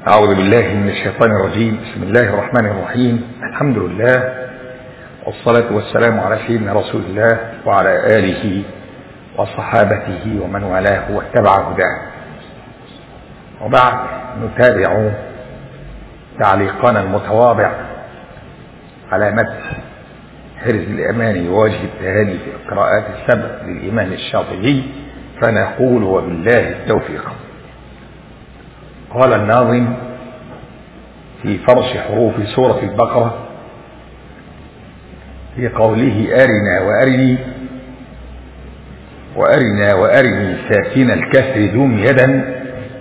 أعوذ بالله من الشيطان الرجيم بسم الله الرحمن الرحيم الحمد لله والصلاة والسلام على سيدنا رسول الله وعلى آله وصحابته ومن والاه واتبع هداه وبعد نتابع تعليقنا المتواضع على متن حرز الأماني ووجه التهاني في القراءات السبع للإمام الشاطبي فنقول وبالله التوفيق قال الناظم في فرش حروف سورة البقرة في قوله أرنا وأرني وأرنا وأرني ساكن الكسر دم يدا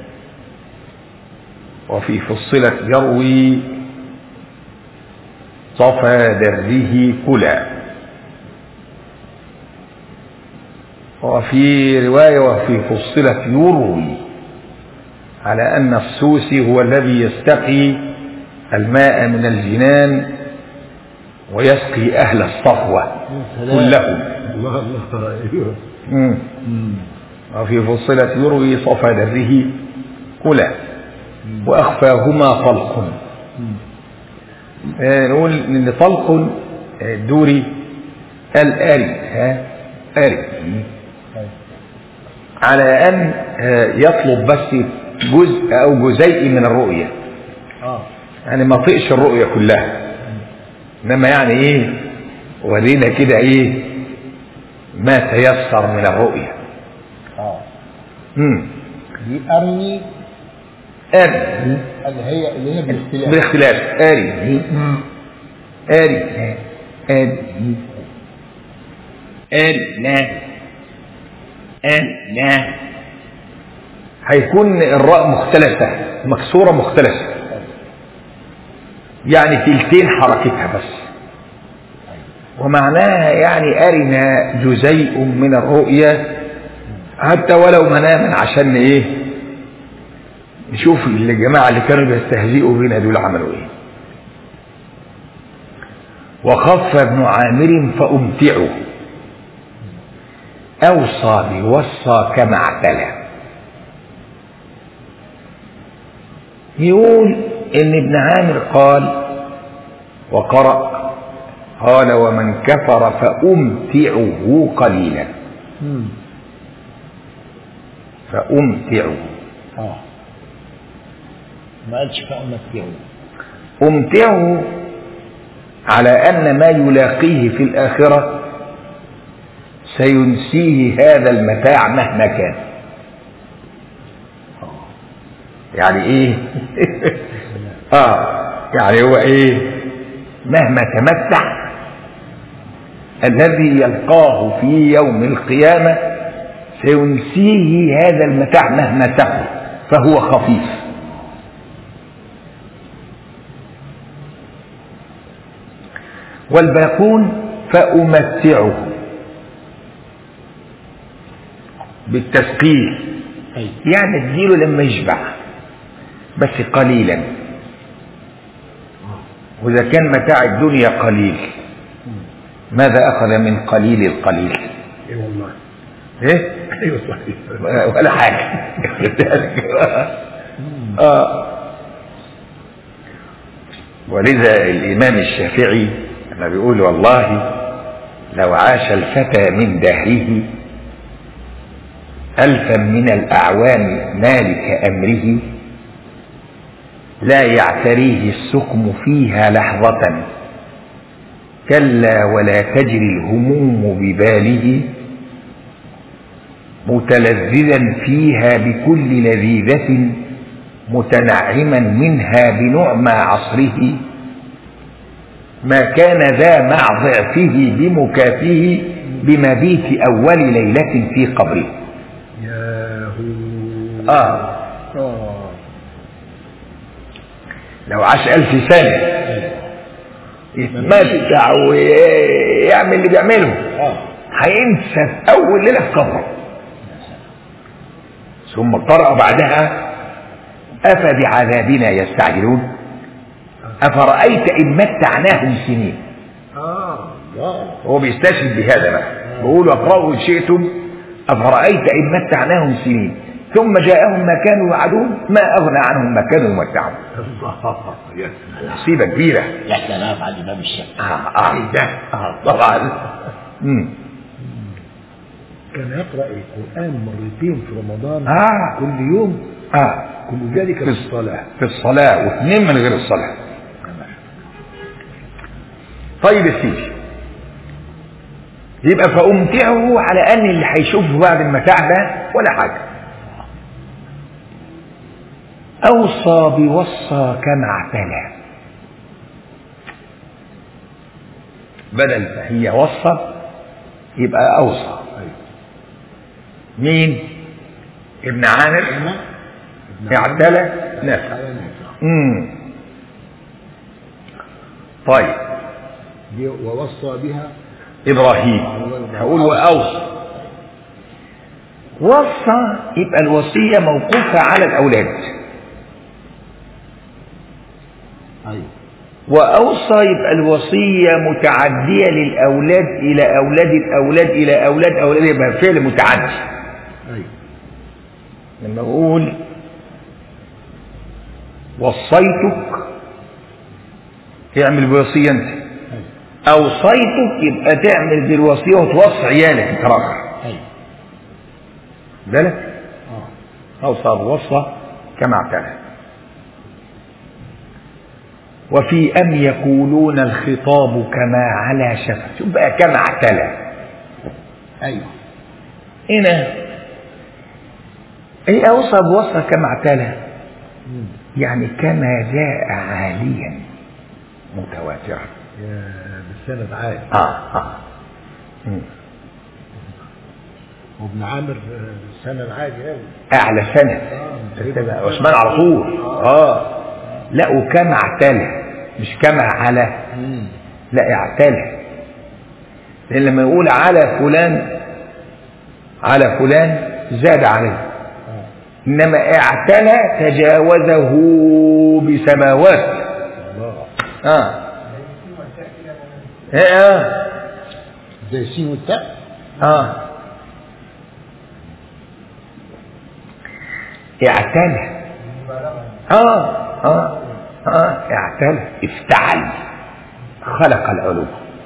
وفي فصلت يروي صفى دره كلا وفي رواية وفي فصلت يروي على أن السوسي هو الذي يستقي الماء من الجنان ويسقي أهل الصفوة كلهم الله الله ايوه مم. وفي فصلة يروي صفى دره كلا وأخفاهما طلق آه، نقول إن طلق آه، دوري الآري ها آري على أن آه، يطلب بس جزء أو جزيء من الرؤية اه يعني ما طقش الرؤية كلها إنما يعني إيه ورينا كده إيه ما تيسر من الرؤية اه مم. دي ارني آري اللي هي اللي هي بالاختلاف بالاختلاف آري آري آري آري لا آري لا هيكون الراء مختلفة مكسورة مختلفة يعني تلتين حركتها بس ومعناها يعني أرنا جزيء من الرؤيا حتى ولو مناما عشان ايه نشوف الجماعة اللي كانوا بيستهزئوا بينا دول عملوا ايه وخف ابن عامر فأمتعه أوصى بوصى كما اعتلى يقول إن ابن عامر قال وقرأ قال ومن كفر فأمتعه قليلا مم. فأمتعه اه ما قالش فأمتعه أمتعه على أن ما يلاقيه في الآخرة سينسيه هذا المتاع مهما كان يعني ايه اه يعني هو ايه مهما تمتع الذي يلقاه في يوم القيامة سينسيه هذا المتاع مهما تقل فهو خفيف والباقون فأمتعه بالتثقيل ايوه يعني اديله لما يشبع بس قليلا وإذا كان متاع الدنيا قليل ماذا أخذ من قليل القليل اي والله إيه؟ ايوه صحيح ولا حاجة آه. ولذا الإمام الشافعي لما بيقول والله لو عاش الفتى من دهره ألفا من الأعوام مالك أمره لا يعتريه السقم فيها لحظة كلا ولا تجري الهموم بباله متلذذا فيها بكل لذيذة متنعما منها بنعمى عصره ما كان ذا مع ضعفه بمكافه بمبيت أول ليلة في قبره ياهو آه اه لو عاش ألف سنة يتمتع ويعمل اللي بيعمله اه هينسى في أول ليلة في قبره ثم قرأ بعدها أفبعذابنا يستعجلون أفرأيت إن متعناهم سنين اه الله هو بيستشهد بهذا بقى بيقول اقرأوا إن شئتم أفرأيت إن متعناهم سنين ثم جاءهم ما كانوا يوعدون ما أغنى عنهم ما كانوا يمتعون الله يا سلام مصيبة كبيرة يا سلام على الإمام الشافعي آه آه ده آه طبعا مم. كان يقرأ القرآن مرتين في رمضان آه. كل يوم آه كل ذلك في الصلاة في الصلاة واثنين من غير الصلاة طيب يا سيدي يبقى فأمتعه على أن اللي هيشوفه بعد المتاع ده ولا حاجة أوصى بوصى كما اعتلى بدل ما هي وصى يبقى أوصى أيوة. مين؟ ابن عامر اعتلى نافع على نافع امم طيب دي ووصى بها ابراهيم هقول واوصى وصى يبقى الوصيه موقوفه على الاولاد أيوة واوصى يبقى الوصيه متعديه للاولاد الى اولاد الاولاد الى اولاد اولاد يبقى فعل متعدي أيوة لما اقول وصيتك اعمل بوصيه انت أيوة اوصيتك يبقى تعمل بالوصيه وتوصي عيالك انت راجل أيوة بالك آه اوصى بوصى كما اعتنى وفي ام يقولون الخطاب كما على شفا شوف بقى كما اعتلى أيوة هنا ايه اوصى بوصى كما اعتلى مم. يعني كما جاء عاليا متواترا يا بالسند عالي اه اه مم. وابن عامر آه، سند عالي أوي اعلى سنه آه، انت بقى عثمان على طول اه لا وكما اعتلى مش كما على مم. لا اعتلى لان لما يقول على فلان على فلان زاد عليه آه. انما اعتلى تجاوزه بسماوات الله اه ايه اه زي السين والتاء اه اعتلى اه اه اه اعتلى افتعل خلق العلوم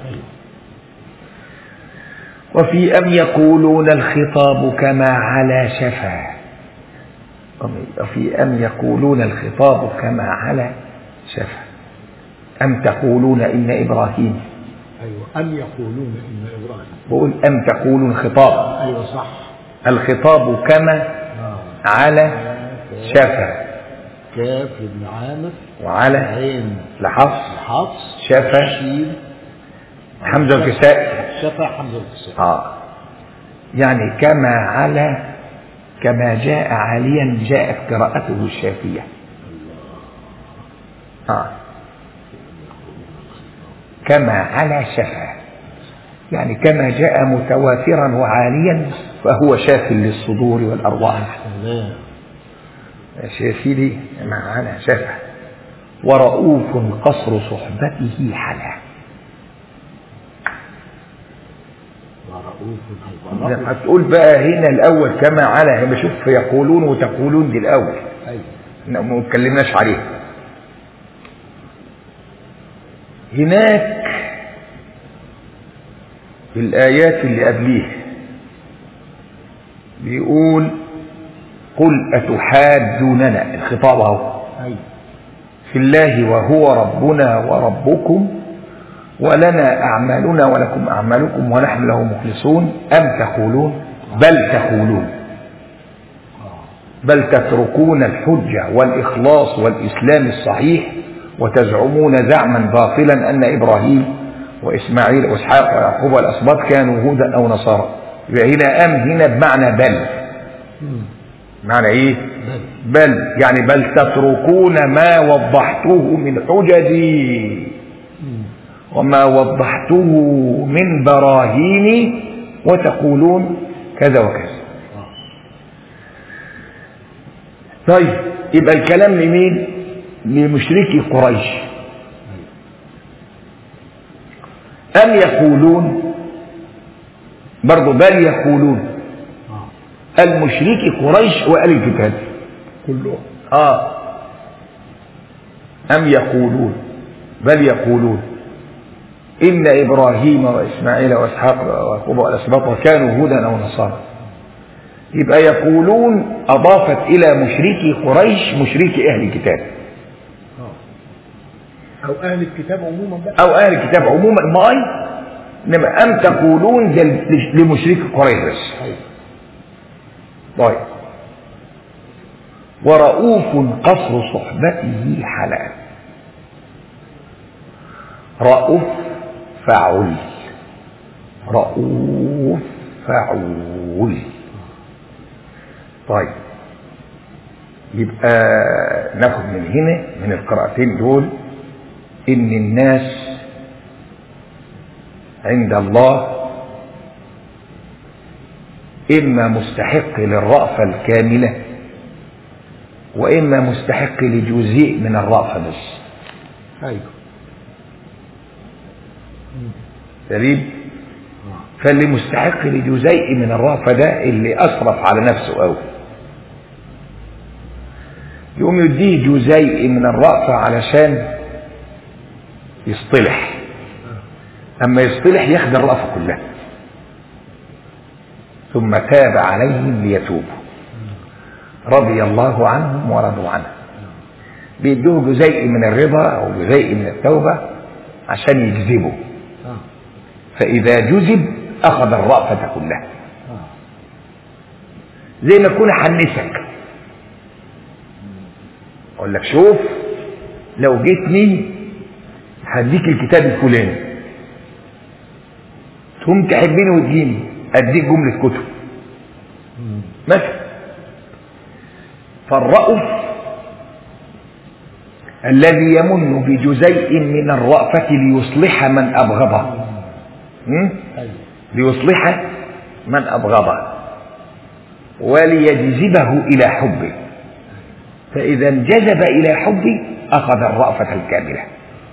وفي أم يقولون الخطاب كما على شفا وفي أم يقولون الخطاب كما على شفا أم تقولون إن إبراهيم أيوة أم يقولون إن إبراهيم بقول أم تقولون خطاب أيوة صح الخطاب كما آه. على شفا كاف ابن عامر وعلى عين لحفص حفص شفا شين حمزة الكسائي شفا حمزة الكسائي آه يعني كما على كما جاء عاليا جاءت قراءته الشافية آه كما على شفا يعني كما جاء متواترا وعاليا فهو شاف للصدور والأرواح سلام يا سيدي كما على شفا ورؤوف قصر صحبته حلا ورؤوف إذا هتقول بقى هنا الأول كما على بشوف يقولون وتقولون دي الأول أيوة إحنا ما اتكلمناش عليه هناك في الآيات اللي قبليه بيقول قل أتحاجوننا الخطاب أهو أيوة في الله وهو ربنا وربكم ولنا أعمالنا ولكم أعمالكم ونحن له مخلصون أم تقولون بل تقولون بل تتركون الحجة والإخلاص والإسلام الصحيح وتزعمون زعما باطلا أن إبراهيم وإسماعيل وإسحاق ويعقوب والأسباط كانوا هودا أو نصارى يبقى هنا أم هنا بمعنى بل معنى إيه بل يعني بل تتركون ما وضحته من حججي وما وضحته من براهيني وتقولون كذا وكذا طيب يبقى الكلام لمين لمشركي قريش أم يقولون برضو بل يقولون المشركي قريش وآل الكتاب كلهم آه أم يقولون بل يقولون إن إبراهيم وإسماعيل وإسحاق ويعقوب والأسباط وكانوا هودا أو نصارى يبقى يقولون أضافت إلى مشركي قريش مشركي أهل الكتاب اه او اهل الكتاب عموما بقى أو أهل الكتاب عموما ما أي إنما أم تقولون ده لمشركي قريش بس ايوه طيب ورؤوف قصر صحبته حلال رؤوف فعل رؤوف فعول طيب يبقى ناخد من هنا من القراءتين دول ان الناس عند الله اما مستحق للرأفة الكاملة واما مستحق لجزء من الرأفة بس ايوه سليم اه فاللي مستحق لجزيء من الرأفة ده اللي أسرف على نفسه قوي يقوم يديه جزيء من الرأفة علشان يصطلح أما يصطلح ياخد الرأفة كلها ثم تاب عليهم ليتوبوا رضي الله عنهم ورضوا عنه بيدوه جزيء من الرضا أو جزيء من التوبة عشان يجذبوا اه فإذا جذب أخذ الرأفة كلها اه زي ما يكون حنسك أقول لك شوف لو جيتني هديك الكتاب الفلاني تقوم تحبني وتجيني أديك جملة كتب مم. مثلا فالرأف الذي يمن بجزيء من الرأفة ليصلح من أبغضه م? ايوه ليصلح من أبغضه وليجذبه إلى حبه فإذا انجذب إلى حبه أخذ الرأفة الكاملة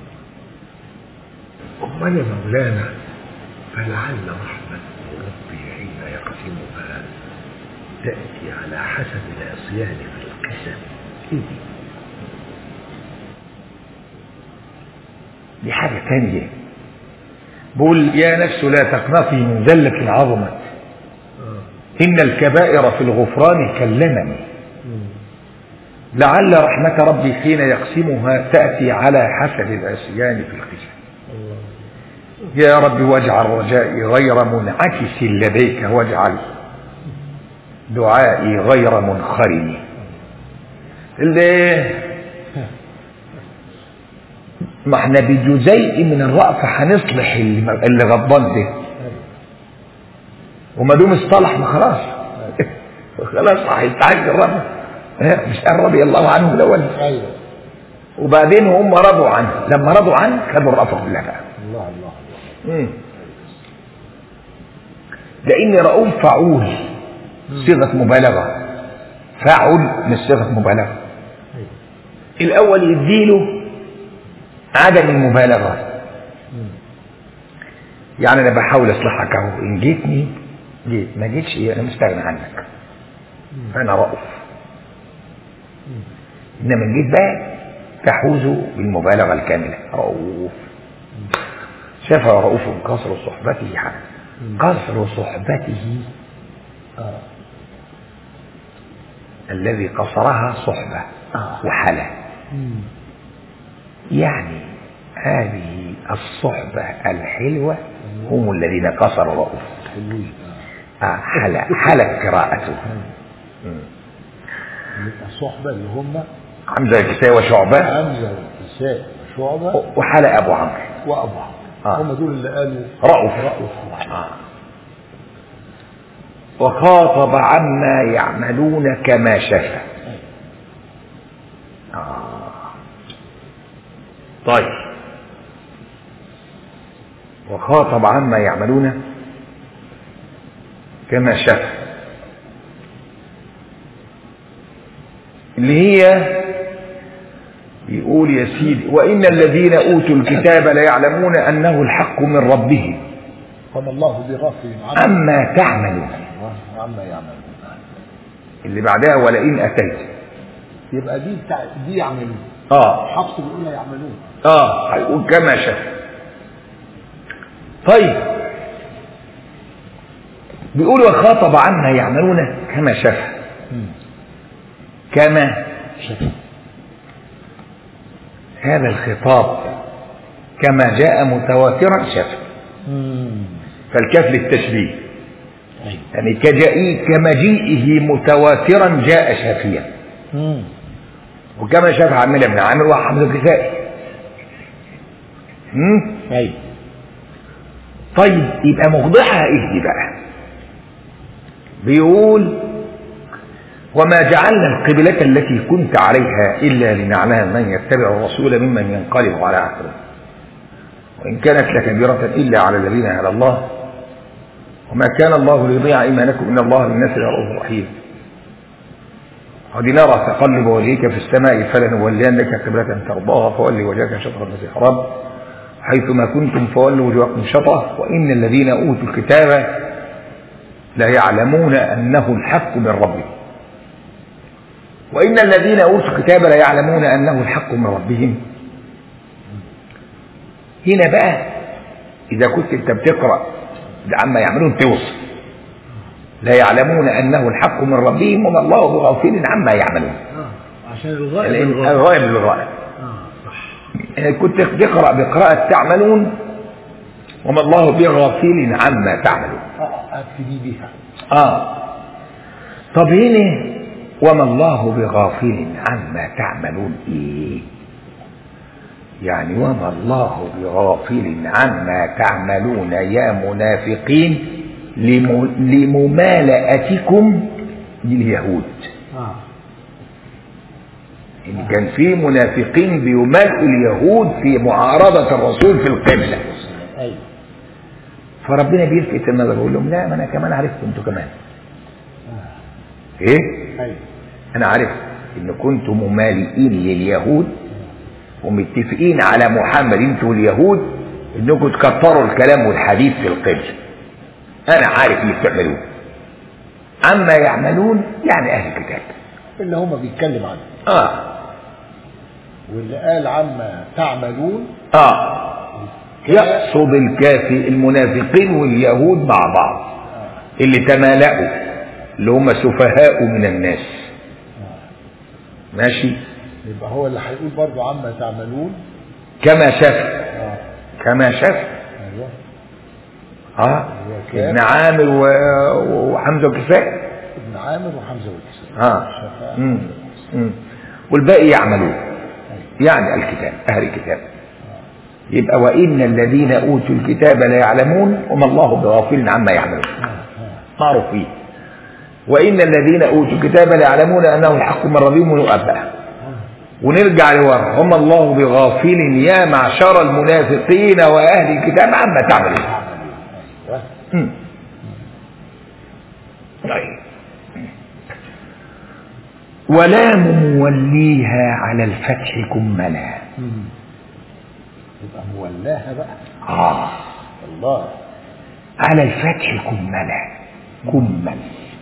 أمال يا مولانا فلعل رحمة ربي حين يقسمها تأتي على حسب العصيان في القسم إيه دي؟ دي حاجة تانية بقول يا نفس لا تقنطي من ذلة العظمة إن الكبائر في الغفران كاللمم لعل رحمة ربي حين يقسمها تأتي على حسب العصيان في القسم يا رب واجعل رجائي غير منعكس لديك واجعل دعائي غير منخرم اللي ما احنا بجزيء من الرأفة هنصلح اللي اللي غضبان ده وما دام اصطلح ما خلاص خلاص هيتعجل الرب مش قال رضي الله عنهم الاول ايوه وبعدين هم رضوا عنه لما رضوا عنه خدوا الرأفة كلها بقى الله الله الله مم. لأن رؤوف فعول صيغة مبالغة فعل مش صيغة مبالغة ايوه الأول يديله عدم المبالغة مم. يعني أنا بحاول أصلحك أهو إن جيتني جيت ما جيتش إيه أنا مستغني عنك فأنا رؤوف مم. إنما إن جيت بقى تحوز بالمبالغة الكاملة رؤوف شاف رؤوف قصر صحبته حق. قصر صحبته اه الذي قصرها صحبة وحلا مم. يعني هذه الصحبة الحلوة هم الذين قصروا رؤوف حلوين اه آه، حلا حلت قراءته يبقى صحبة اللي هم حمزة الكسائي وشعبة حمزة والكساء وشعبة وحلا أبو عمرو وأبو عمرو آه. هم دول اللي قالوا رؤوف رأوف آه. وخاطب عما يعملون كما شفى آه. طيب وخاطب عما يعملون كما شفى اللي هي يقول يا سيدي وإن الذين أوتوا الكتاب ليعلمون أنه الحق من ربهم قام الله بغفل عما أما تعملون عما يعملون اللي بعدها ولئن اتيت يبقى دي بتاع دي يعملون اه حفص بيقولها يعملون اه هيقول كما شاف طيب بيقول وخاطب عما يعملون كما شاف كما شاف هذا الخطاب كما جاء متواترا شاف فالكاف للتشبيه ايوه يعني كجائي كمجيئه متواترا جاء شافيا وكما شاف عامل بن عامر وحمد الكسائي هم؟ ايوه طيب يبقى موضعها ايه دي بقى بيقول وما جعلنا القبلة التي كنت عليها إلا لنعلم من يتبع الرسول ممن ينقلب على عقله وإن كانت لكبيرة إلا على الذين هدى الله وما كان الله ليضيع إيمانكم إن الله بالناس لرؤوف رحيم قد نرى تقلب وجهك في السماء فلنولينك قبلة ترضاها فولي وجهك شطر المسجد الحرام حيثما كنتم فولوا وجوهكم شطره وإن الذين أوتوا الكتاب لا يعلمون أنه الحق من ربهم وإن الذين أوتوا الكتاب لا يعلمون أنه الحق من ربهم هنا بقى إذا كنت أنت بتقرأ عما يعملون توصف لا يعلمون أنه الحق من ربهم وما الله بغافل عما يعملون اه عشان الغائب لأن الغائب الغائب للغائب اه صح يعني كنت تقرأ بقراءة تعملون وما الله بغافل عما تعملون اه ابتدي بيها آه طب هنا وما الله بغافل عما تعملون إيه يعني وما الله بغافل عما تعملون يا منافقين لم- لممالأتكم لليهود اه إن كان في منافقين بيمالئوا اليهود في معارضة الرسول في القبلة ايوه فربنا بيلفت النظر يقول لهم لا ما انا كمان عرفت انتوا كمان ايه ايوه انا عارف ان كنتم ممالئين لليهود ومتفقين على محمد انتوا اليهود انكم تكتروا الكلام والحديث في القبلة انا عارف اللي بتعملوه عما يعملون يعني اهل الكتاب اللي هم بيتكلم عنه اه واللي قال عما تعملون اه يقصد الكافي المنافقين واليهود مع بعض اللي تمالأوا اللي هم سفهاء من الناس ماشي يبقى هو اللي هيقول برضه عما تعملون كما شاف اه كما شاف ايوه اه كام؟ ابن عامر و- وحمزه وكفاء ابن عامر وحمزه والكسائي اه شفاء. مم. مم. والباقي يعملون يعني الكتاب اهل الكتاب يبقى وان الذين اوتوا الكتاب لا يعلمون وما الله بغافل عما يعملون معروف فيه وان الذين اوتوا الكتاب لا يعلمون انه الحق من ربهم ونؤبه ونرجع لورا وما الله بغافل يا معشر المنافقين واهل الكتاب عما تعملون ايوه مم. طيب ولام موليها على الفتح كملا يبقى مولاها بقى آه الله على الفتح كملا كمل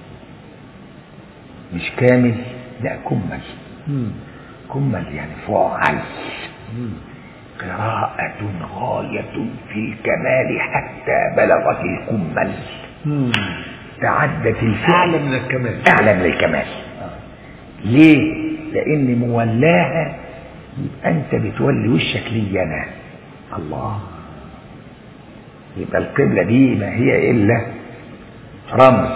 مش كامل لا كمل كمل يعني فعل قراءة غاية في الكمال حتى بلغت الكمل تعدت الفعل اعلى من الكمال أعلى من الكمال ليه؟ لأن مولاها يبقى أنت بتولي وشك لي أنا الله يبقى القبلة دي ما هي إلا رمز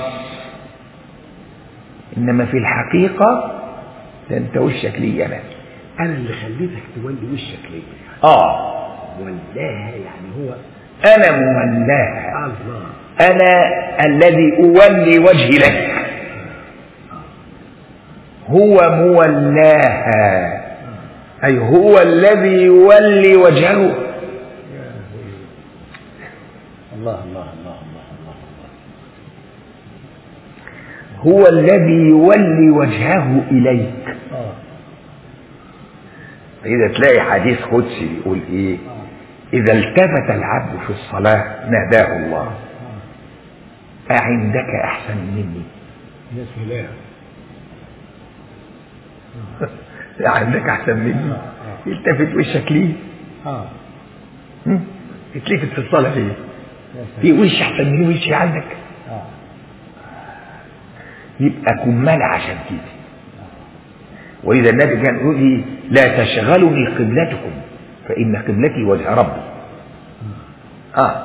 إنما في الحقيقة ده أنت وشك لي أنا انا اللي خليتك تولي وشك ليا آه ولاها يعني هو أنا مولاها الله أنا الذي أولي وجهي لك هو مولاها أي هو الذي يولي وجهه الله الله الله الله الله الله هو الذي يولي وجهه إليك اه إذا تلاقي حديث قدسي بيقول إيه إذا التفت العبد في الصلاة ناداه الله أعندك أحسن مني يا سلام عندك احسن مني التفت وشك ليه اه هم؟ اتلفت في الصلاه ليه يا في سلام. وش احسن من وشي عندك اه يبقى كمال عشان كده ولذا النبي كان يقول ايه لا تشغلني قبلتكم فان قبلتي وجه ربي اه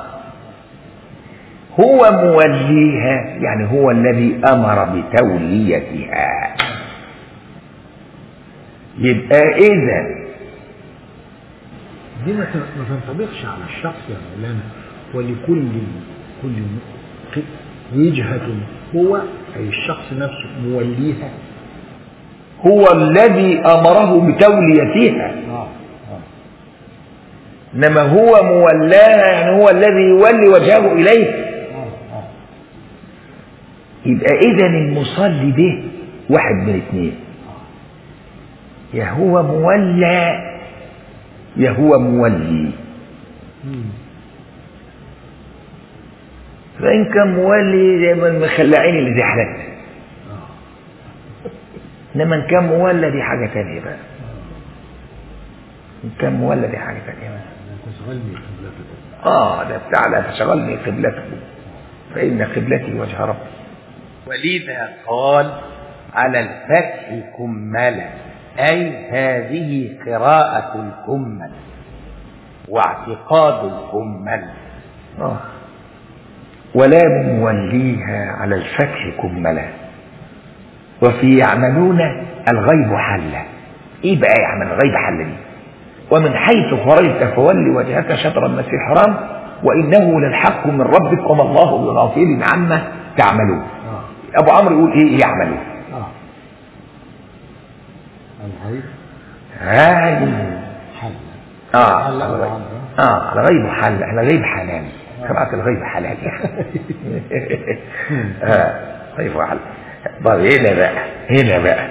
هو موليها يعني هو الذي امر بتوليتها يبقى اذا دي ما ت- ما تنطبقش على الشخص يا مولانا ولكل كل ق- وجهة هو أي الشخص نفسه موليها هو الذي امره بتوليتها اه اه انما هو مولاها يعني هو الذي يولي وجهه اليه اه اه يبقى اذا المصلي ده واحد من اثنين يا هو مولى يا هو مولي مم. فان كان مولي زي ما المخلعين اللي زي حالتنا انما ان كان مولى دي حاجه تانية بقى ان كان مولى دي حاجه تانية بقى لا تشغلني قبلتكم اه ده بتاع لا تشغلني قبلتكم فان قبلتي وجه ربي ولذا قال على الفتح كملا أي هذه قراءة الكمل واعتقاد الكمل آه. ولا موليها على الفتح كملا وفي يعملون الغيب حلة ايه بقى يعمل الغيب حلة دي ومن حيث خرجت فول وجهك شطر المسجد الحرام وانه للحق من ربك وما الله بغافل عما تعملون اه ابو عمرو يقول ايه يعملون اه الغيب هاي حل اه حل أبو الغيب. عمرو. اه الغيب حل الغيب حلال سمعت الغيب حلال اه غيب حلال طب هنا بقى هنا بقى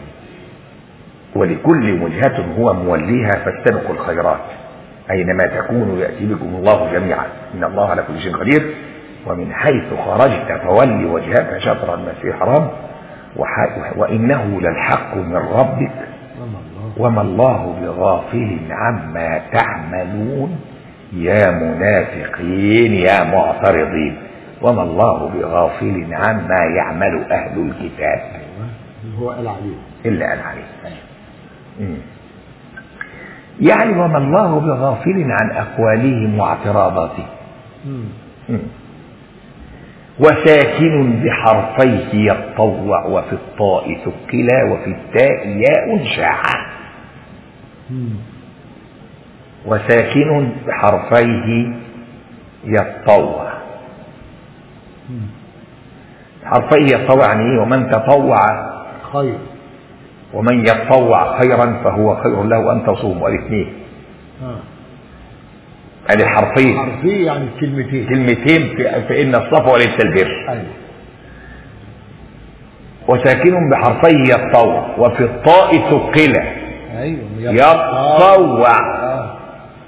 ولكل وجهة هو موليها فاستبقوا الخيرات أينما تكونوا يأتي بكم الله جميعا إن الله على كل شيء قدير ومن حيث خرجت فول وجهك شطر المسجد الحرام وح- وإنه للحق من ربك وما الله وما الله بغافل عما تعملون يا منافقين يا معترضين وما الله بغافل عما يعمل أهل الكتاب ايوه اللي هو قال عليه إلا قال عليه مم. يعني وما الله بغافل عن أقوالهم واعتراضاتهم مم. مم. وساكن بحرفيه يتطوع وفي الطاء ثقلا وفي التاء ياء شاعة مم. وساكن بحرفيه يتطوع مم. حرفيه يتطوع يعني ايه ومن تطوع خير ومن يتطوع خيرا فهو خير له ان تصوم الاثنين اه ادي الحرفين حرفية يعني كلمتين كلمتين في, في ان الصفا وليس البر ايوه وساكن بحرفيه يتطوع وفي الطاء ثقلا ايوه يتطوع اه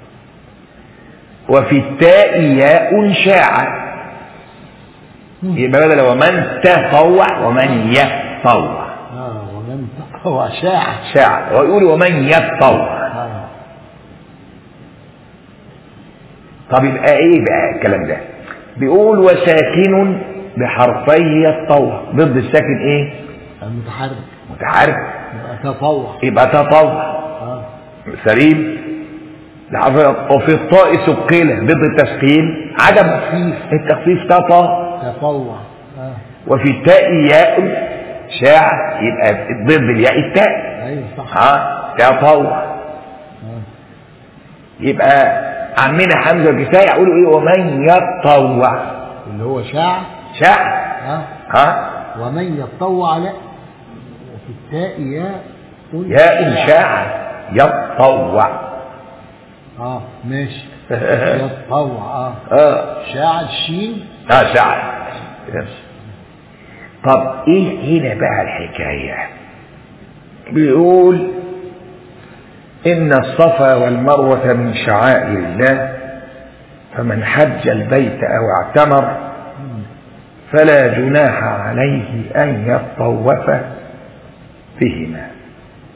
وفي التاء ياء شاعة يبقى بدل ومن تطوع ومن يتطوع اه ومن تطوع شاعة شاعة ويقول ومن يتطوع اه طب يبقى ايه بقى الكلام ده بيقول وساكن بحرفي الطوع ضد الساكن ايه المتحرك متعارف يبقى تطوع يبقى تطوع اه سليم الحرف- وفي الطاء ثقيلة ضد التثقيل عدم التخفيف تطا تطوع اه وفي التاء ياء شاع يبقى ضد الياء التاء ايوه صح ها تطوع اه يبقى عمنا حمزه الكسائي يقولوا ايه ومن يتطوع اللي هو شاعة شاع اه ها ومن يتطوع لا وفي التاء ياء ياء شاع يتطوع اه ماشي يتطوع اه اه شاعة الشين اه شاع طب ايه هنا بقى الحكايه بيقول ان الصفا والمروه من شعائر الله فمن حج البيت او اعتمر فلا جناح عليه ان يطوف بهما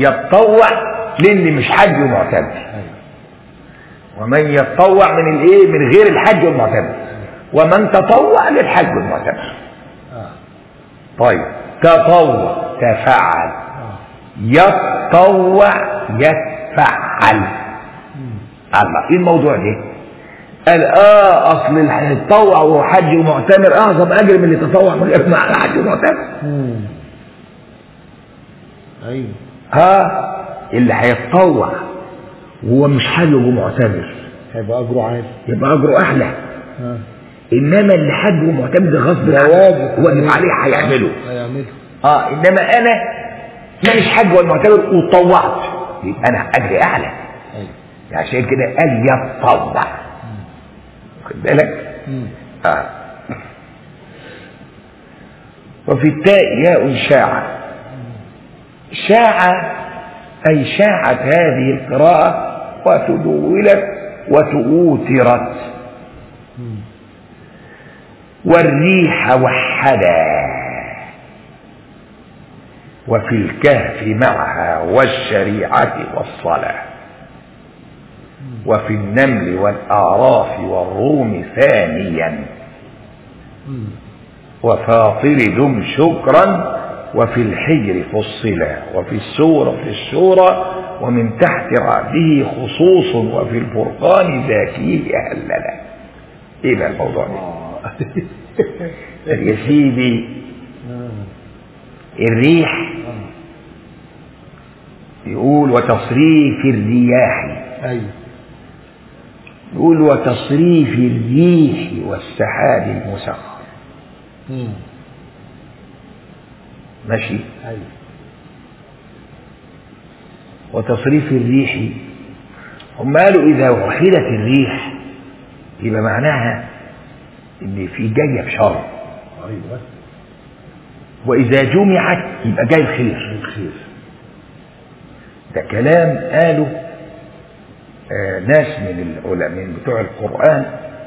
يتطوع للي مش حج ومعتمر ايوه ومن يتطوع من الايه من غير الحج والمعتمر ومن تطوع للحج والمعتمر اه طيب تطوع تفعل اه يتطوع يتفعل الله ايه الموضوع ده قال اه اصل اللي هيتطوع وهو حج ومعتمر اعظم اجر من اللي تطوع من غير ما حج ومعتمر مم. ايوه ها اللي هيتطوع وهو مش حج ومعتمر هيبقى اجره عالي يبقى اجره احلى اه انما اللي حج ومعتمر ده غصب ده عنه واجب واجب عليه هيعمله هيعمله اه انما انا مانيش حج ولا معتمر وطوعت يبقى انا اجري اعلى ايوه عشان كده قال يتطوع خد بالك مم. آه. وفي التاء ياء شاع شاع أي شاعت هذه القراءة وتدولت وتؤوترت مم. والريح وحدا وفي الكهف معها والشريعة والصلاة وفي النمل والأعراف والروم ثانيا مم. وفاطر دم شكرا وفي الحجر فصلا وفي السورة في السورة ومن تحت رأسه خصوص وفي الفرقان ذاكيه أهللا ايه بقى الموضوع ده يا سيدي آه. الريح يقول وتصريف الرياح ايوه يقول وتصريف الريح والسحاب المسخر مم. ماشي ايوه وتصريف الريح هم قالوا إذا وحدت الريح يبقى معناها إن في جاية بشر ايوه وإذا جمعت يبقى جاي الخير الخير ده كلام قاله آه ناس من العلماء من بتوع القرآن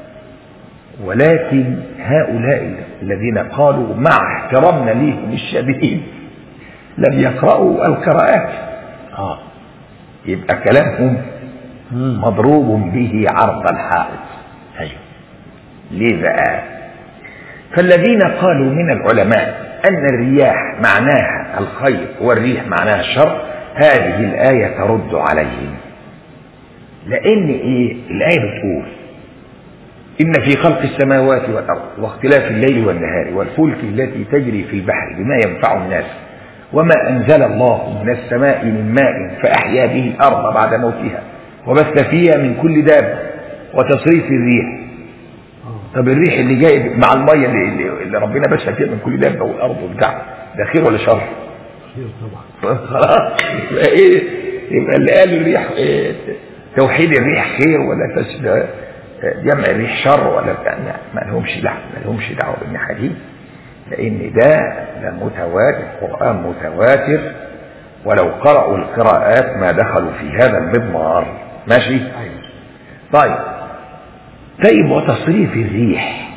ولكن هؤلاء الذين قالوا مع احترامنا ليهم الشديد لم يقرأوا القراءات اه يبقى كلامهم مم. مضروب به عرض الحائط ايوه ليه بقى فالذين قالوا من العلماء أن الرياح معناها الخير والريح معناها الشر هذه الآية ترد عليهم لأن إيه الآية بتقول إن في خلق السماوات والأرض واختلاف الليل والنهار والفلك التي تجري في البحر بما ينفع الناس وما أنزل الله من السماء من ماء فأحيا به الأرض بعد موتها وبث فيها من كل دابة وتصريف الريح طب الريح اللي جاي مع المية اللي, اللي- اللي ربنا بث فيها من كل دابة والأرض وبتاع ده خير ولا شر؟ خير طبعا خلاص يبقى ايه يبقى اللي قال الريح إيه توحيد الريح خير ولا تس جمع الريح شر ولا بتاع لا، ما لهمش دعوه ما لهمش دعوه بالناحيه دي لان ده ده متواتر القران متواتر ولو قرأوا القراءات ما دخلوا في هذا المضمار ماشي ايوه طيب طيب وتصريف الريح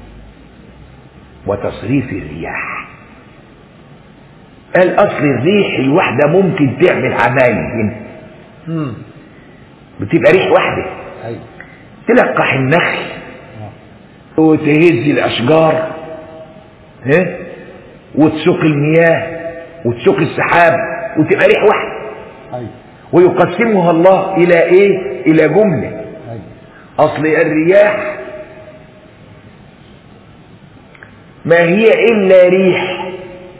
وتصريف الرياح قال اصل الريح الواحده ممكن تعمل عمايل مم. بتبقى ريح واحده ايوه تلقح النخل اه وتهز الاشجار ها وتسوق المياه وتسوق السحاب وتبقى ريح واحده ايوه ويقسمها الله الى ايه الى جمله ايوه اصل الرياح ما هي الا ريح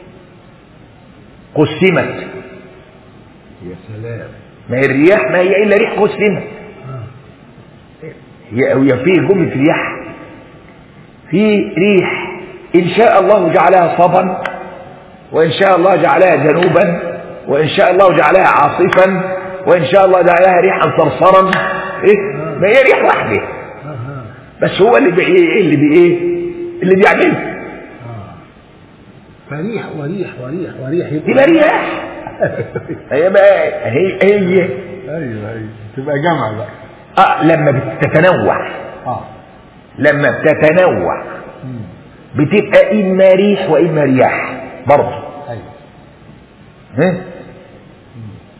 قسمت يا سلام ما هي الرياح ما هي الا ريح قسمت اه هي هي في جمله رياح في ريح ان شاء الله جعلها صبا وان شاء الله جعلها جنوبا وان شاء الله جعلها عاصفا وان شاء الله جعلها ريحا صرصرا ايه ما هي ريح واحده اها بس هو اللي بي ايه اللي بي ايه اللي بيعملها اه فريح وريح وريح وريح تبقى رياح هي بقى هي هي ايوه ايوه تبقى جمع بقى اه لما بتتنوع اه لما بتتنوع مم. بتبقى اما ريح واما رياح برضه ايوه ها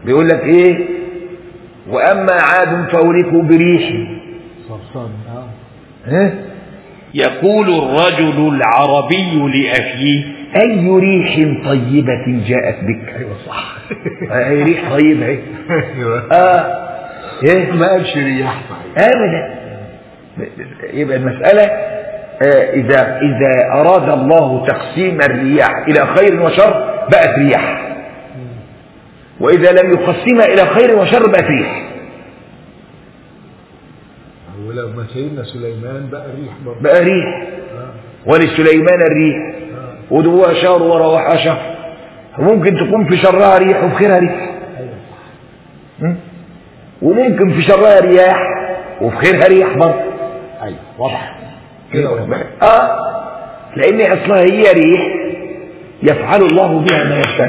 بيقول لك ايه واما عاد فاهلكوا بريح صرصار اه ها يقول الرجل العربي لأخيه اي ريح طيبه جاءت بك ايوه صح اي ريح طيبه اهي ايوه اه ايه ما قالش رياح صحيح ابدا يبقى المساله آه، اذا اذا اراد الله تقسيم الرياح الى خير وشر بقت رياح واذا لم يقسمها الى خير وشر بقت ريح ولما سيدنا سليمان بقى ريح برضه بقى ريح آه. ولسليمان الريح آه. ودوها شهر ورواحها شهر وممكن تكون في شرها ريح وفي خيرها ريح ايوه صح م? وممكن في شرها رياح وفي خيرها ريح برضه ايوه واضح كده واضح اه لان اصلها هي ريح يفعل الله بها ما يشاء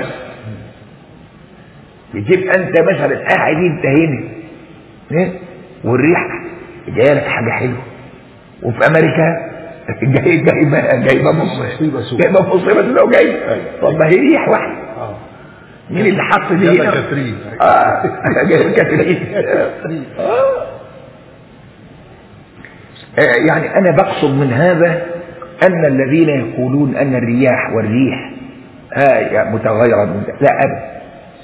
يجيب انت مثلا قاعد انت هنا إيه؟ والريح جايه لك حاجه حلوه وفي امريكا جاي جايبه جايبه مصيبة سودة. جايبه مصيبه لو جاي طب ما هي ريح واحده اه مين اللي حط دي جابها هنا؟ كاترين اه جايبه كاترين آه. آه، يعني أنا بقصد من هذا أن الذين يقولون أن الرياح والريح آية متغيرة من لا أبدا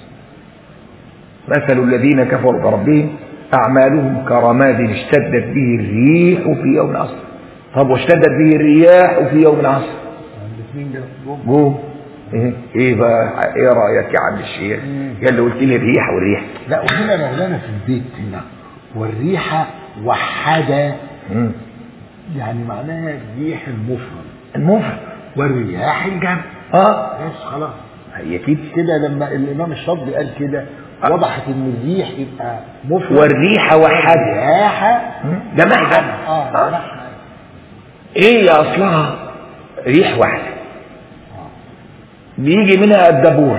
مثل الذين كفروا بربهم أعمالهم كرماد اشتدت به الريح في يوم العصر طب واشتدت به الرياح في يوم العصر الاثنين جم قوم ايه ايه بقى ايه رايك يا عم الشيخ يا اللي قلت لي الريح والريح لا وهنا مولانا في البيت هنا والريحة وحدة مم. يعني معناها الريح المفرد المفرد والرياح الجمع اه بس خلاص هي كده كده لما الامام الشاطبي قال كده وضحت ان الريح يبقى مفرد والريح وحد والرياح جمعها اه آه. جمعها. ايه يا اصلها ريح واحده بيجي منها الدبور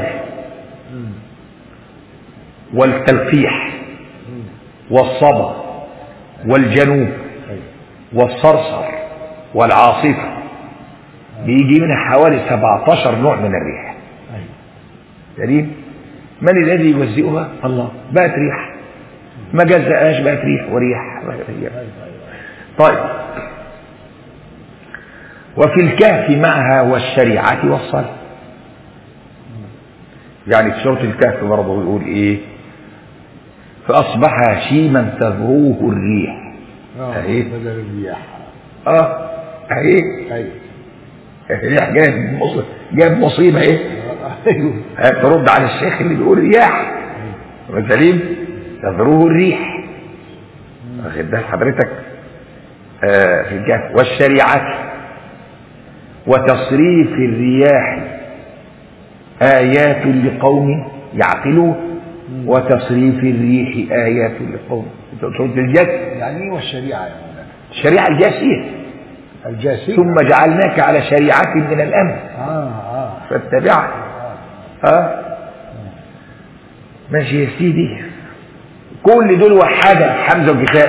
والتلقيح والصبا والجنوب والصرصر والعاصفة بيجي منها حوالي 17 نوع من الريح ايوه دليل من الذي يوزئها الله بقت ريح ما جزأهاش بقت ريح وريح بقت ريح. طيب وفي الكهف معها والشريعة والصلاة يعني في سورة الكهف برضه يقول ايه فأصبح هشيما تذروه الريح اه أهي. بدل الرياح اه اهي ايوه الريح جايب مصيبة جايب مصيبة ايه آه، ايوه ترد على الشيخ اللي بيقول رياح سليم تذروه الريح واخد بال حضرتك آه في الكهف والشريعة وتصريف الرياح آيات لقوم يعقلون وتصريف الريح آيات لقوم سورة الجاث يعني ايه والشريعه يا مولانا الشريعة الجاسية الجاسية ثم جعلناك على شريعة من الأمر اه اه فاتبعها ها ماشي يا سيدي كل دول وحدة حمزة وكتاب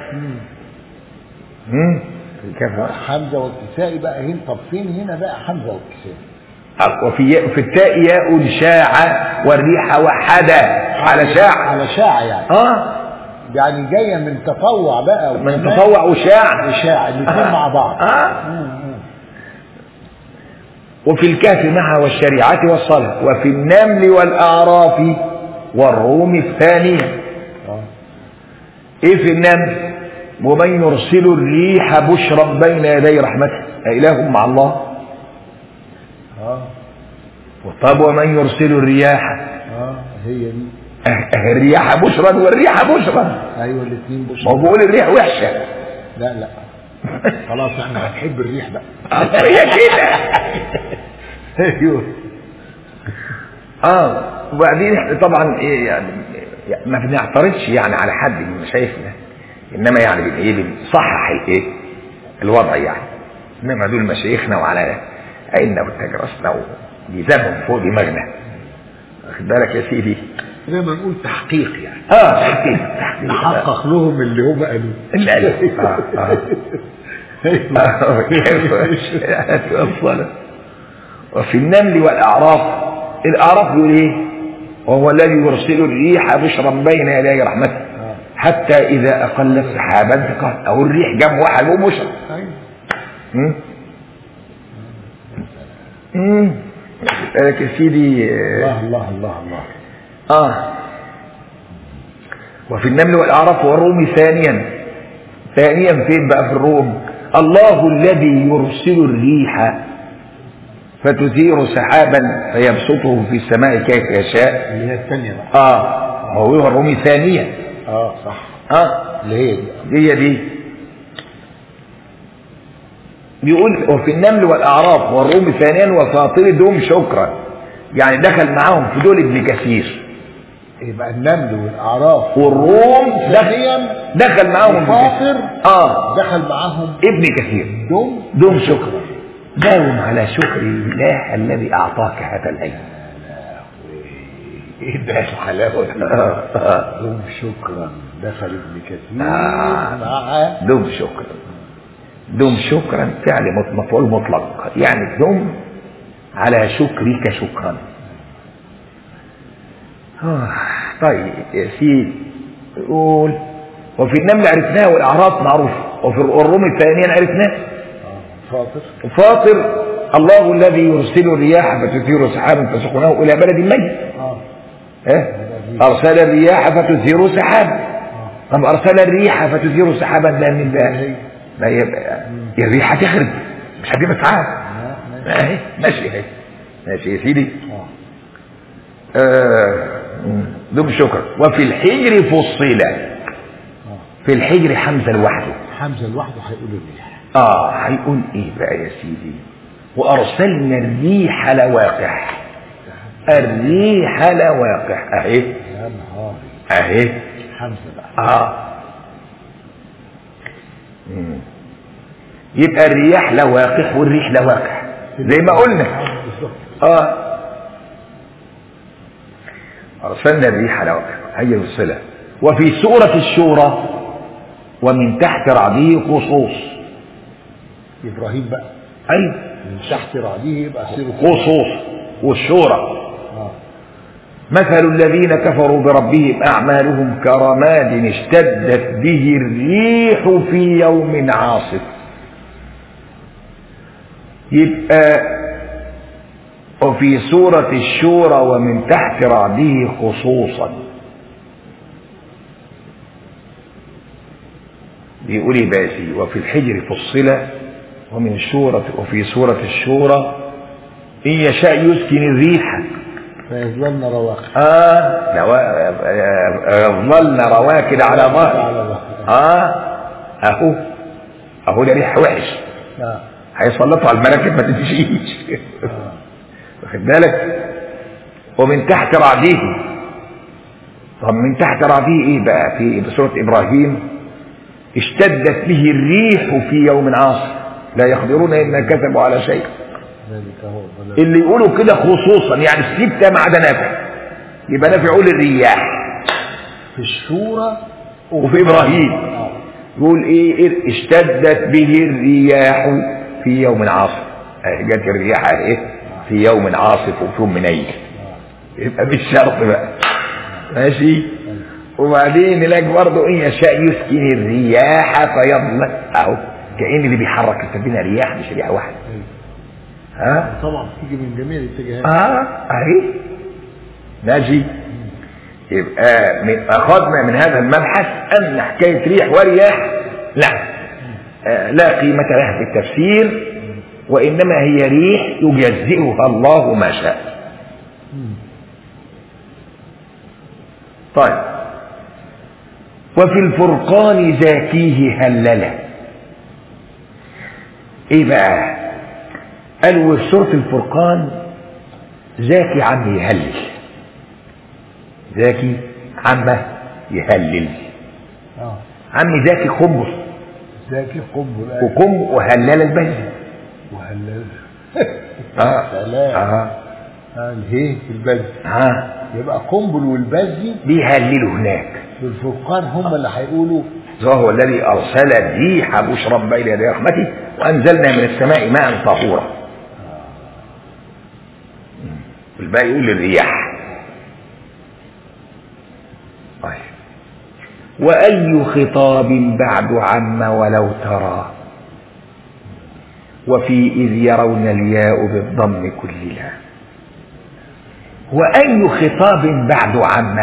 مم. كيف حمزه والكسائي بقى هنا طب فين هنا بقى حمزه والكسائي وفي في التاء ياء شاع والريح وحدة على شاع على شاع يعني اه يعني جايه من تطوع بقى من وكمان تطوع وشاع وشاع الاثنين مع بعض اه مم، مم. وفي الكهف معها والشريعة والصلاة وفي النمل والأعراف والروم الثانية اه ايه في النمل ومن يرسل الريح بشرا بين يدي رحمته أإله مع الله اه طب ومن يرسل الرياح اه هي دي أه- أه الرياح بشرا والريح بشرا ايوه الاثنين ما هو بيقول الريح وحشة لا لا خلاص احنا هنحب الريح بقى هي كده ايوه اه وبعدين احنا طبعا ايه يعني يعني ما بنعترضش يعني على حد من مشايخنا انما يعني بن ايه بنصحح ايه الوضع يعني انما دول مشايخنا وعلى عيننا وتجرسنا وميزانهم فوق دماغنا واخد بالك يا سيدي زي ما نقول تحقيق يعني اه تحقيق تحقيق نحقق لهم اللي هم قالوه اللي قالوا. اه اه آه، كيف الصلاة وفي النمل والأعراف الأعراف يقول إيه؟ وهو الذي يرسل الريح بشرا بين يدي رحمته حتى إذا أقلت سحابا ثقال أو الريح جاب واحد وبشر أيوة. مم. مم. لك يا سيدي الله الله الله الله آه وفي النمل والأعراف والروم ثانيا ثانيا فين بقى في الروم الله الذي يرسل الريح فتثير سحابا فيبسطه في السماء كيف يشاء اللي هي الثانية بقى اه هو الرومي ثانيا اه صح اه اللي هي دي هي دي بيقول وفي النمل والأعراف والروم ثانيا وفاطر دوم شكرا يعني دخل معاهم في دول ابن كثير يبقى النمل والاعراف والروم دخل, ثانيا دخل معاهم ابن فاطر كثير. اه دخل معاهم ابن كثير دوم دوم شكرا داوم على شكر الله الذي أعطاك هذا العلم ايه ده الحلاوه دي؟ آه، آه. دوم شكرا دخل ابن كثير آه. مع دوم شكرا دوم شكرا فعل مط- مفعول مطلق يعني دوم على شكرك شكرا آه، طيب يا سيدي يقول وفي النمل عرفناه والأعراف معروف وفي الروم الثانيين عرفناه فاطر فاطر الله الذي يرسل الرياح فتثير سحابا فسقناه إلى بلد ميت اه إيه؟ أرسل الرياح فتثير سحابا طب أرسل الريح فتثير سحابا ده من ده ما يبقى الريح هتخرب مش هتبقى سحاب اهي ماشي اهي ماشي يا سيدي اه آه، مم. دوم شكر وفي الحجر فصل في الحجر حمزة لوحده حمزه لوحده هيقول الريح اه هيقول ايه بقى يا سيدي وارسلنا الريح لواقح الريح لواقح اهي يا نهاري اهي حمزه بقى اه مم. يبقى الرياح لواقح والريح لواقح زي ما قلنا آه، بالظبط اه ارسلنا الريح لواقح هي الصله وفي سوره الشورى ومن تحت رعده خصوص ابراهيم بقى ايوه من تحت رعديه يبقى سيره خصوص والشورى اه مثل الذين كفروا بربهم أعمالهم كرماد اشتدت به الريح في يوم عاصف يبقى وفي سورة الشورى ومن تحت رعده خصوصا بيقول إيه باسي وفي الحجر فصلة ومن الشورى وفي سورة الشورى إن يشاء يسكن الريح فيظللن رواقح آه لوا- يظللن رواكد على ظهر على ظهر. آه أهو أهو ده ريح وحش اه هيسلطوا على المراكب ما تمشيش واخد بالك ومن تحت رعديه طب من تحت رعديه ايه بقى في سورة ابراهيم اشتدت به الريح في يوم عاصف لا يقدرون الا كتبوا على شيء ذلك هو الضلال. اللي يقولوا كده خصوصا يعني السبتة ما عدا نافع يبقى نافع يقول الرياح في الشورى وفي ابراهيم اه يقول ايه إيه؟ اشتدت به الرياح في يوم عاصف اهي جت الرياح اهي في يوم عاصف وفي يوم منيل يبقى مش شرط بقى ماشي وبعدين نلاقي برضه ان يشاء يسكن الرياح فيضلل اهو كأن اللي بيحرك السفينه رياح مش رياح واحده ها طبعا تيجي من جميع الاتجاهات اه اهي ماشي يبقى من اخذنا من هذا المبحث ان حكايه ريح ورياح لا آه لا قيمه لها في التفسير وانما هي ريح يجزئها الله ما شاء طيب وفي الفرقان زاكيه هلله ايه بقى قالوا في سورة الفرقان زاكي عم يهلل زاكي عم يهلل اه عم زاكي خبز ذاكي قنبل وقم وهلل البلد وهلل اه سلام اه اه الهي في البلد اه يبقى قنبل والبزي بيهللوا هناك في الفرقان هم اللي هيقولوا وهو الذي أرسل الريح بشرا بين يدي رحمته وأنزلنا من السماء ماء طهورا الباقي يقول الرياح طيب وأي خطاب بعد عم ولو ترى وفي إذ يرون الياء بالضم كلها وأي خطاب بعد عم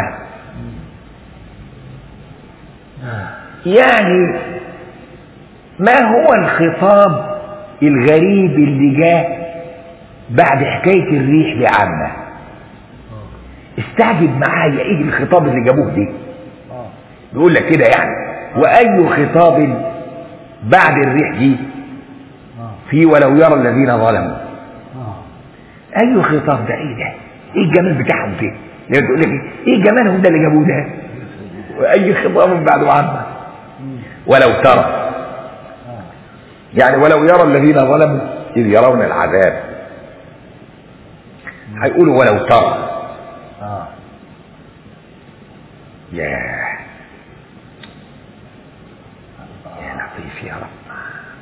يعني ما هو الخطاب الغريب اللي جاء بعد حكاية الريح بعامة استعجب معايا ايه الخطاب اللي جابوه دي اه بيقول لك كده يعني واي خطاب بعد الريح دي اه في ولو يرى الذين ظلموا اه اي خطاب ده ايه ده ايه الجمال بتاعهم كده يعني تقول لك ايه إيه جمالهم ده اللي جابوه ده واي خطاب بعد عامة ولو ترى اه يعني ولو يرى الذين ظلموا إذ يرون العذاب هيقولوا ولو ترى اه يا يا لطيف يا رب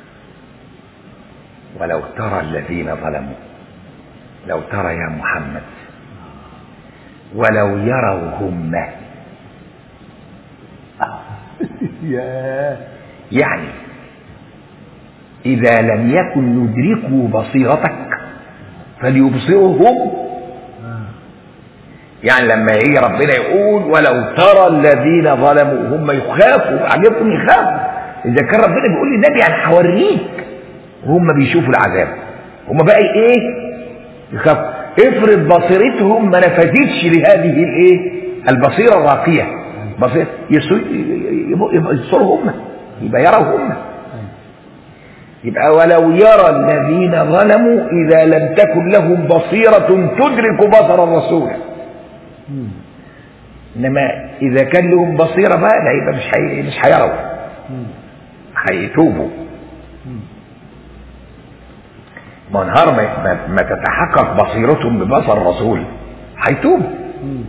ولو ترى الذين ظلموا لو ترى يا محمد ولو يروا هم يا يعني إذا لم يكن يدركوا بصيرتك فليبصروا هم آه. يعني لما يجي ربنا يقول ولو ترى الذين ظلموا هم يخافوا عجبهم يخافوا اذا كان ربنا بيقول للنبي انا هوريك وهم بيشوفوا العذاب هم بقى ايه يخافوا افرض بصيرتهم ما نفذتش لهذه الايه البصيره الراقيه بصير يسو- يبقوا يبقوا يبصروا هم يبقى يروا هم يبقى ولو يرى الذين ظلموا اذا لم تكن لهم بصيره تدرك بصر الرسول مم. انما اذا كان لهم بصيره بقى لا يبقى مش حي... مش هيروا مم. هيتوبوا مم. ما نهار ما, ما, ما تتحقق بصيرتهم ببصر الرسول هيتوبوا مم.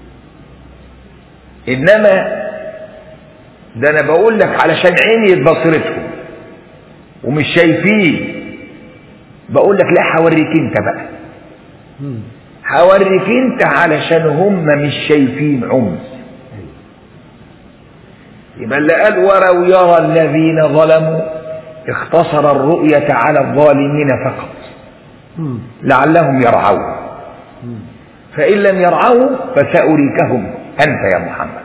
انما ده انا بقول لك علشان عيني بصيرتهم ومش شايفين بقول لك لا هوريك انت بقى مم. هوريك انت علشان هم مش شايفين عمز يبقى اللي قال ولو يرى الذين ظلموا اختصر الرؤية على الظالمين فقط مم. لعلهم يرعون مم. فإن لم يرعوا فسأريكهم أنت يا محمد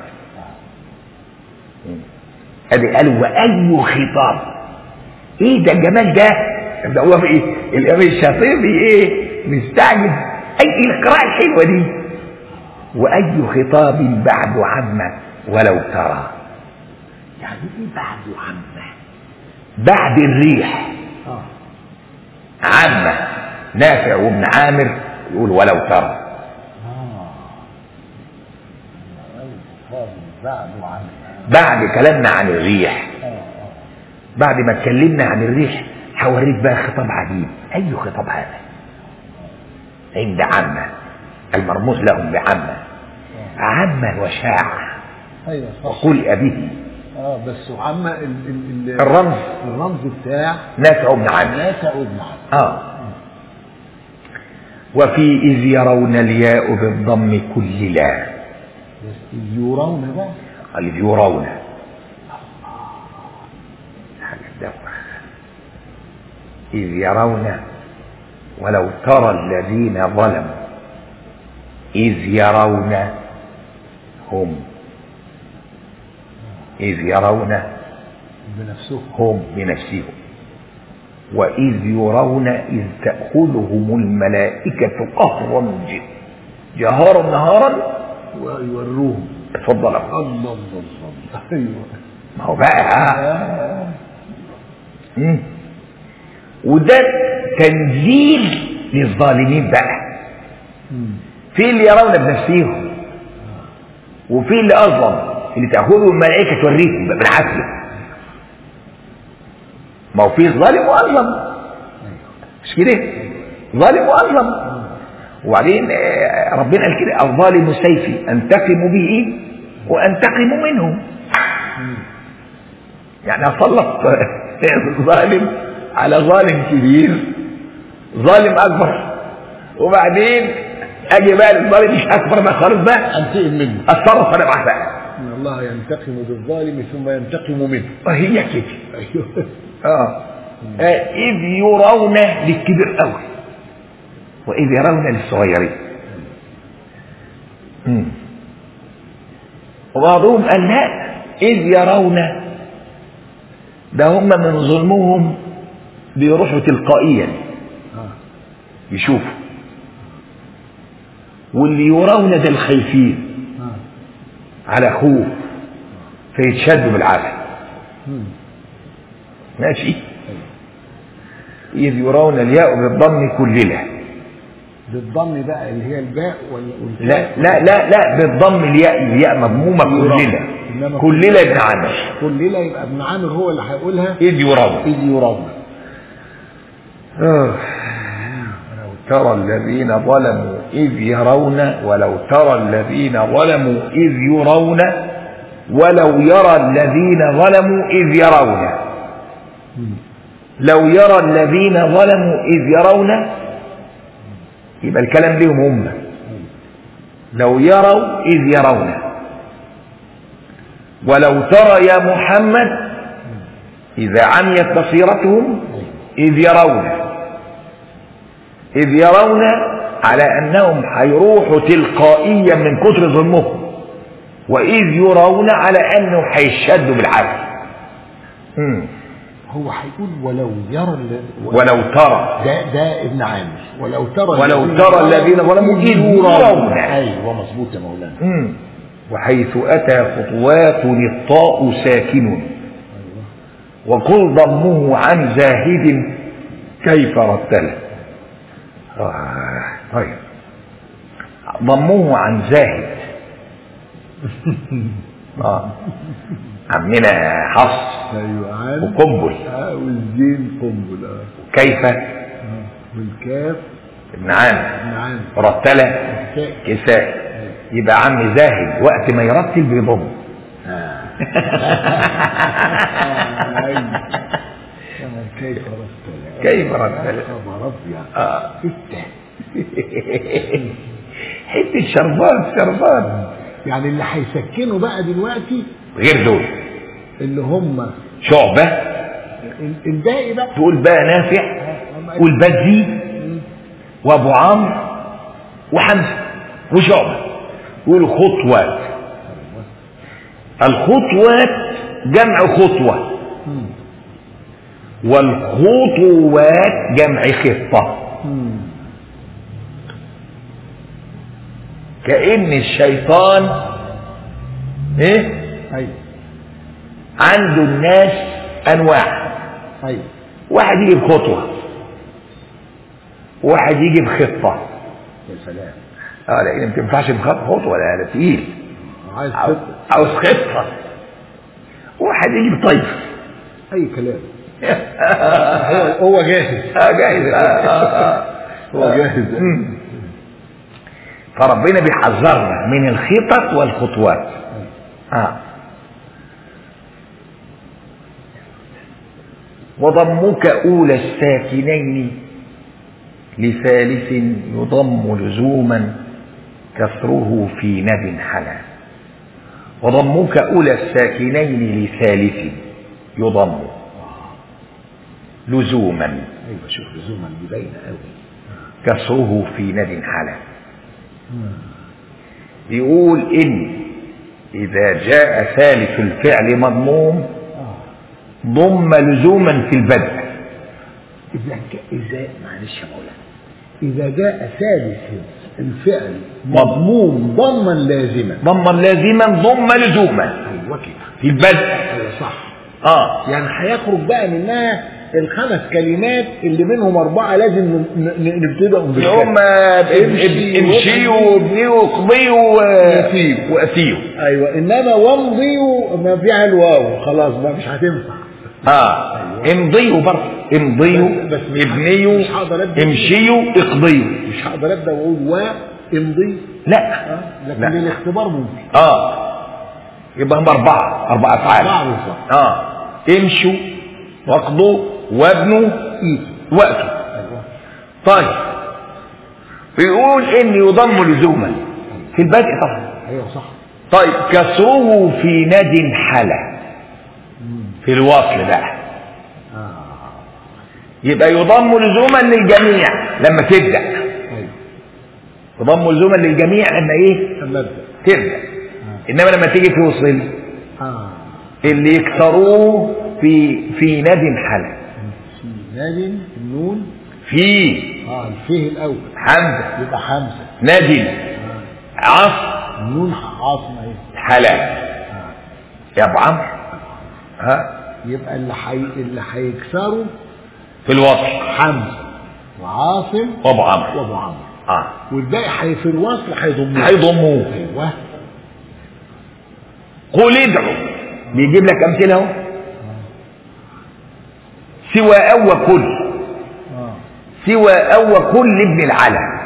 أدي قال وأي خطاب إيه ده الجمال ده ده هو في إيه الإمام الشاطبي إيه مستعجب أي القراءة الحلوة دي وأي خطاب بعد عامة ولو ترى يعني إيه بعد عامة بعد الريح اه عامة نافع وابن عامر يقول ولو ترى اه أيوة. بعد وعن بعد كلامنا عن الريح اه اه بعد ما اتكلمنا عن الريح هوريك بقى خطاب عجيب اي خطاب هذا عند عامة المرموز لهم بعامة عامة وشاع ايوه صح وقل به اه بس وعما ال ال ال الرمز الرمز بتاع نافع بن عامر نافع ابن عم اه وفي إذ يرون الياء بالضم كل لا بس يرون بقى قال يرون حاجة تدوخ إذ يرون ولو ترى الذين ظلموا إذ يرون هم إذ يرون بنفسهم هم بنفسهم وإذ يرون إذ تأخذهم الملائكة قهرا ج- جهارا نهارا ويوروهم اتفضل الله الله الله ايوه ما هو بقى ها آه. مم. وده تنزيل للظالمين بقى مم. في اللي يرون بنفسهم وفي اللي اظلم اللي تاخذه الملائكه توريهم بقى بالعافيه ما هو في ظالم واظلم مش كده ظالم واظلم وبعدين آه، ربنا قال كده الظالم سيفي انتقم به وانتقم منه يعني اسلط ظالم على ظالم كبير ظالم اكبر وبعدين اجي بقى للظالم مش اكبر بقى خالص بقى انتقم منه اتصرف انا معاه بقى ان الله ينتقم بالظالم ثم ينتقم منه وهي كده ايوه آه. آه. إذ يرون للكبير أوي وإذ يرون للصغيرين مم. وبعضهم قال لا إذ يرون ده هم من ظلمهم بيروحوا تلقائيا اه يشوفوا واللي يرون ده الخايفين اه على خوف فيتشدوا بالعافية مم. ماشي إذ يرون الياء بالضم كللة بالضم بقى اللي هي الباء وال- والكاف لا لا لا لا بالضم الياء الياء مضمومة كللة إنما كللة ابن عامر كل ليله يبقى ابن عامر هو اللي هيقولها إذ يرون اذ يرون آه. ولو ترى الذين ظلموا إذ يرون ولو ترى الذين ظلموا إذ يرون ولو يرى الذين ظلموا إذ يرون لو يرى الذين ظلموا إذ يرون يبقى الكلام لهم هم لو يروا إذ يرون ولو ترى يا محمد إذا عميت بصيرتهم إذ يرون إذ يرون على أنهم هيروحوا تلقائيا من كتر ظلمهم وإذ يرون على أنه هيشدوا بالعافية مم. هو هيقول ولو يرى ال- ولو ترى ده ده ابن عامر ولو ترى ولو الذين ترى الذين ظلموا إذ يرون. ايوه مظبوط يا مولانا مم. وحيث أتى خطوات الطاء ساكن وقل ضمه عن زاهد كيف رتله آه. طيب ضمه عن زاهد آه. عمنا حفص ايوه عن وقنبل اه والزين قنبل اه كيف آه. والكاف ابن عامر ابن عامر رتله كاف. كساء يبقى عم زاهد وقت ما يرتل بيضم أيوة. آه، كيف رتل كيف رتل؟ يا خبر ابيض آه. ستة حته شربات شربات يعني اللي هيسكنوا بقى دلوقتي غير دول اللي هم شعبة ال- الباقي بقى تقول بقى نافع والبزي وابو عمرو وحمزة وشعبة يقولوا خطوات الخطوات جمع خطوة مم. والخطوات جمع خطة مم. كأن الشيطان ايه ايوه عنده الناس انواع ايوه واحد يجي بخطوة واحد يجي بخطة يا سلام اه لان ما تنفعش بخطوة ولا ده تقيل عايز عاوز خطة عاوز خطة واحد يجي بطيف اي كلام هو هو جاهز اه جاهز آه آه آه. هو جاهز مم. فربنا بيحذرنا من الخطط والخطوات آه. وضمك أولى الساكنين لثالث يضم لزوما كسره في ند حلا وضمك أولى الساكنين لثالث يضم لزوما ايوه شوف لزوما دي باينه قوي كسره في ند حلا يقول إن إذا جاء ثالث الفعل مضموم اه ضم لزوما في البدء اذا ك- اذا معلش يا مولانا اذا جاء ثالث الفعل مضموم ضما لازما ضما لازما ضم لزوما ايوه كده في البدء ايوه صح اه يعني هيخرج بقى منها الخمس كلمات اللي منهم أربعة لازم ن- ن- نبتدئهم اللي هم امشي امشي وابني واقضي وأسيب. واسيو أيوة إنما وامضي ما فيها الواو خلاص بقى مش هتنفع اه امضيوا برضه امضيوا بس- بس مش ه- ابنيوا مش هقدر أبدأ. امشيوا اقضيوا مش هقدر أبدأ وأقول وامضي لا آه، لكن لا. الاختبار ممكن اه يبقى هم اربعه اربع افعال أربعة بالظبط اه امشوا واقضوا وابنوا إيه وقته أيوة طيب بيقول ان يضم لزوما في البدء طبعا أيوة صح طيب كسره في ند حلا في الوصل بقى اه يبقى يضم لزوما للجميع لما تبدا ايوه يضم لزوما للجميع لما ايه اما ابدا تبدا انما لما تيجي توصل اه اللي يكسروه في في ند حلا في نادي النون في اه الفيه الاول حمزه يبقى حمزه ندل آه. عصر النون عاصمه ايه حلا آه. يا ابو عمرو ها يبقى اللي حي... اللي هيكسروا في الوصل حمزه وعاصم وابو عمرو وابو عمرو اه والباقي حي في الوصل هيضموه هيضموه ايوه قل ادعوا بيجيب لك امثله اهو سوى او كل اه سوى او كل ابن العلم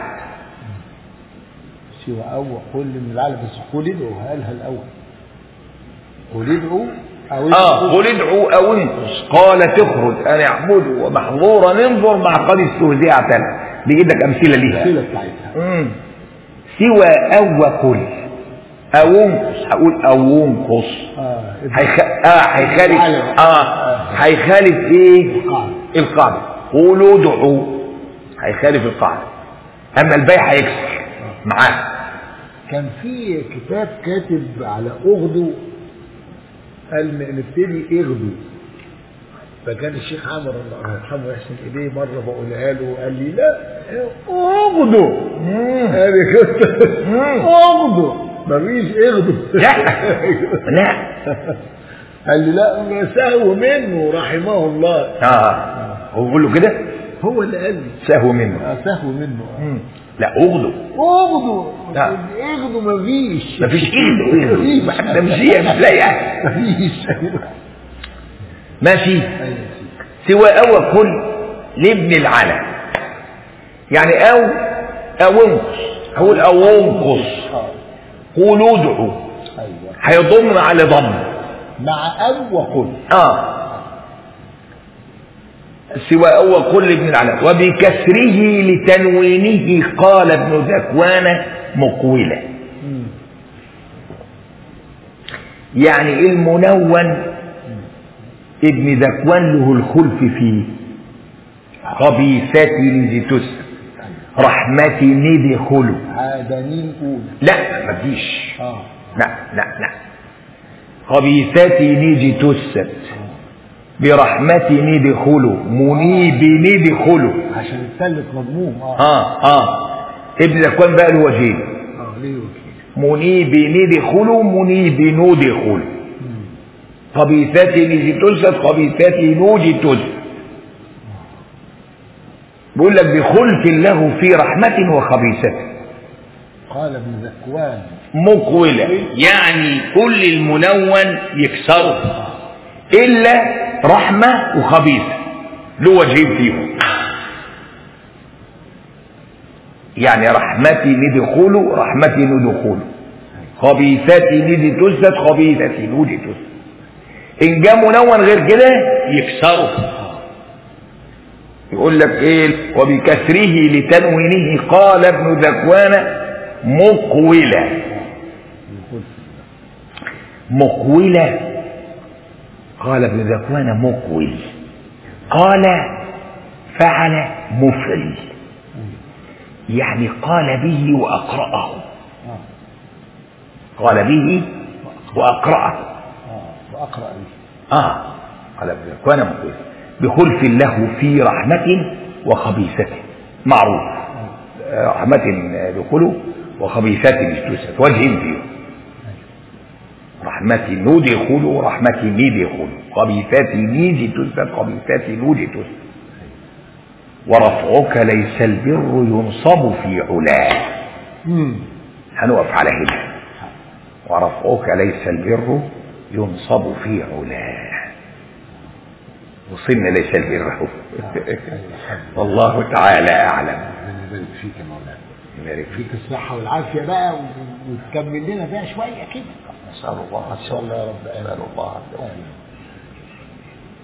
سوى او قل من العالم بس قل ادعوا قالها الاول قل ادعوا او اه ادعوا. قل ادعوا او انقص قال تخرج ان اعبدوا ومحظورا انظر مع قد استهزئت له بيجيب لك امثله ليها الامثله بتاعتها مم. سوى او كل او انقص هقول او انقص اه هيخ... اه هيخالف العلم. اه هيخالف ايه القاعدة. القاعده قولوا ادعوا هيخالف القاعده اما البيع هيكسر معاه كان في كتاب كاتب على اغدو قال ن- نبتدي اغدو فكان الشيخ عمر الله يرحمه يحسن اليه مره بقولها له قال لي لا اغدو قال لي كنت اغدو مفيش اغدو لا لا قال لي لا ما سهو منه رحمه الله اه هو بيقول له كده هو اللي قال لي سهو منه آه، سهو منه آه. مم. لا اغدو اغدو لا. اغدو مفيش مفيش اغدو اغدو حتى مش هي مش لاقي مفيش ماشي أيوة. سوى او كل لابن العلم يعني او او انقص هقول او انقص آه. قولوا ادعوا ايوه هيضم على ضم مع اب وقل اه سوى أو كل ابن العلاء وبكسره لتنوينه قال ابن ذكوان مقولة يعني المنون ابن ذكوان له الخلف فيه خبيثات لزيتوس رحمتي ندخلوا هذا مين اولى لا مفيش اه لا لا لا خبيثاتي نيجي تست برحمتي ندخلوا منيب ندخلوا عشان الثالث مضموم اه اه اه ابن ذكوان بقى له وجهين اه ليه وكيل منيب ندخلوا منيب ندخلوا خبيثاتي نيجي تست خبيثاتي نوجي تست بيقول لك بخلف له في رحمة وخبيثة قال ابن ذكوان مقولة يعني كل المنون يكسره إلا رحمة وخبيثة له وجهين فيهم يعني رحمتي ندخلوا رحمتي ندخلوا خبيثتي ندي تسد خبيثتي ندي تسد إن جاء منون غير كده يكسره يقول لك ايه وبكسره لتنوينه قال ابن ذكوان مقولة مقولة قال ابن ذكوان مقول قال فعل مفعل يعني قال به وأقرأه اه قال به وأقرأه اه واقرا به آه قال ابن ذكوان مقول بخلف له في رحمة وخبيثة معروف آه، رحمة دخله وخبيثة اجتثت وجه فيه رحمتي ندخل ورحمتي ندخل خبيثات نيجي تثبت خبيثات نودي تثبت ورفعك ليس البر ينصب في علاه امم هنقف على هنا ورفعك ليس البر ينصب في علاه وصلنا ليس البر اهو والله تعالى اعلم ربنا يبارك فيك يا مولانا يبارك فيك فيك الصحة والعافية بقى و- وتكمل لنا بقى شوية كده نسأل الله إن شاء الله يا رب نسأل الله آمين